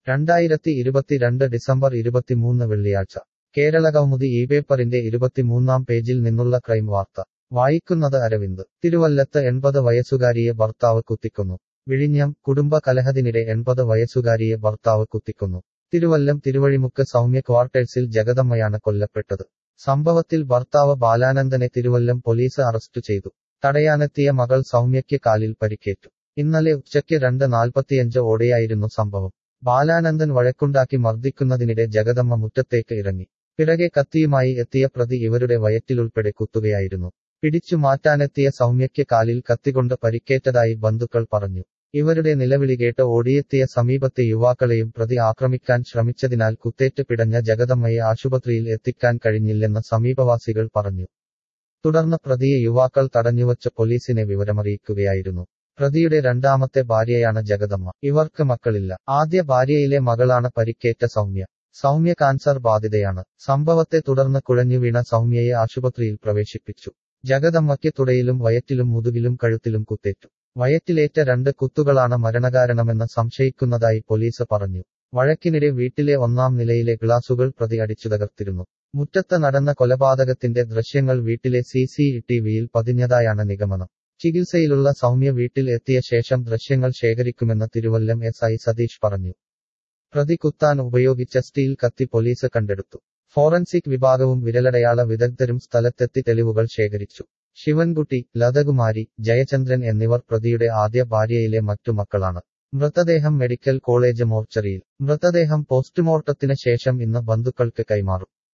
രണ്ടായിരത്തി ഇരുപത്തിരണ്ട് ഡിസംബർ ഇരുപത്തിമൂന്ന് വെള്ളിയാഴ്ച കേരളകൗമുദി ഈ പേപ്പറിന്റെ ഇരുപത്തിമൂന്നാം പേജിൽ നിന്നുള്ള ക്രൈം വാർത്ത വായിക്കുന്നത് അരവിന്ദ് തിരുവല്ലത്ത് എൺപത് വയസ്സുകാരിയെ ഭർത്താവ് കുത്തിക്കൊന്നു വിഴിഞ്ഞം കുടുംബ കലഹത്തിനിടെ എൺപത് വയസ്സുകാരിയെ ഭർത്താവ് കുത്തിക്കൊന്നു തിരുവല്ലം തിരുവഴിമുക്ക് സൗമ്യ ക്വാർട്ടേഴ്സിൽ ജഗദമ്മയാണ് കൊല്ലപ്പെട്ടത് സംഭവത്തിൽ ഭർത്താവ് ബാലാനന്ദനെ തിരുവല്ലം പോലീസ് അറസ്റ്റ് ചെയ്തു തടയാനെത്തിയ മകൾ സൗമ്യയ്ക്ക് കാലിൽ പരിക്കേറ്റു ഇന്നലെ ഉച്ചയ്ക്ക് രണ്ട് നാൽപ്പത്തിയഞ്ച് ഓടെയായിരുന്നു സംഭവം ബാലാനന്ദൻ വഴക്കുണ്ടാക്കി മർദ്ദിക്കുന്നതിനിടെ ജഗദമ്മ മുറ്റത്തേക്ക് ഇറങ്ങി പിറകെ കത്തിയുമായി എത്തിയ പ്രതി ഇവരുടെ വയറ്റിലുൾപ്പെടെ കുത്തുകയായിരുന്നു പിടിച്ചു മാറ്റാനെത്തിയ സൗമ്യയ്ക്ക് കാലിൽ കത്തികൊണ്ട് പരിക്കേറ്റതായി ബന്ധുക്കൾ പറഞ്ഞു ഇവരുടെ നിലവിളി കേട്ട് ഓടിയെത്തിയ സമീപത്തെ യുവാക്കളെയും പ്രതി ആക്രമിക്കാൻ ശ്രമിച്ചതിനാൽ കുത്തേറ്റ് പിടഞ്ഞ ജഗദമ്മയെ ആശുപത്രിയിൽ എത്തിക്കാൻ കഴിഞ്ഞില്ലെന്ന് സമീപവാസികൾ പറഞ്ഞു തുടർന്ന് പ്രതിയെ യുവാക്കൾ തടഞ്ഞുവച്ച് പോലീസിനെ വിവരമറിയിക്കുകയായിരുന്നു പ്രതിയുടെ രണ്ടാമത്തെ ഭാര്യയാണ് ജഗദമ്മ ഇവർക്ക് മക്കളില്ല ആദ്യ ഭാര്യയിലെ മകളാണ് പരിക്കേറ്റ സൗമ്യ സൗമ്യ കാൻസർ ബാധിതയാണ് സംഭവത്തെ തുടർന്ന് കുഴഞ്ഞുവീണ സൗമ്യയെ ആശുപത്രിയിൽ പ്രവേശിപ്പിച്ചു ജഗദമ്മയ്ക്ക് തുടയിലും വയറ്റിലും മുതുകിലും കഴുത്തിലും കുത്തേറ്റു വയറ്റിലേറ്റ രണ്ട് കുത്തുകളാണ് മരണകാരണമെന്ന് സംശയിക്കുന്നതായി പോലീസ് പറഞ്ഞു വഴക്കിനിടെ വീട്ടിലെ ഒന്നാം നിലയിലെ ഗ്ലാസുകൾ പ്രതി അടിച്ചു തകർത്തിരുന്നു മുറ്റത്ത് നടന്ന കൊലപാതകത്തിന്റെ ദൃശ്യങ്ങൾ വീട്ടിലെ സി സി ടിവിയിൽ പതിഞ്ഞതായാണ് നിഗമനം ചികിത്സയിലുള്ള സൗമ്യ വീട്ടിൽ എത്തിയ ശേഷം ദൃശ്യങ്ങൾ ശേഖരിക്കുമെന്ന് തിരുവല്ലം എസ് ഐ സതീഷ് പറഞ്ഞു പ്രതി കുത്താൻ ഉപയോഗിച്ച സ്റ്റീൽ കത്തി പോലീസ് കണ്ടെടുത്തു ഫോറൻസിക് വിഭാഗവും വിരലടയാള വിദഗ്ധരും സ്ഥലത്തെത്തി തെളിവുകൾ ശേഖരിച്ചു ശിവൻകുട്ടി ലതകുമാരി ജയചന്ദ്രൻ എന്നിവർ പ്രതിയുടെ ആദ്യ ഭാര്യയിലെ മറ്റു മക്കളാണ് മൃതദേഹം മെഡിക്കൽ കോളേജ് മോർച്ചറിയിൽ മൃതദേഹം പോസ്റ്റ്മോർട്ടത്തിന് ശേഷം ഇന്ന് ബന്ധുക്കൾക്ക് കൈമാറും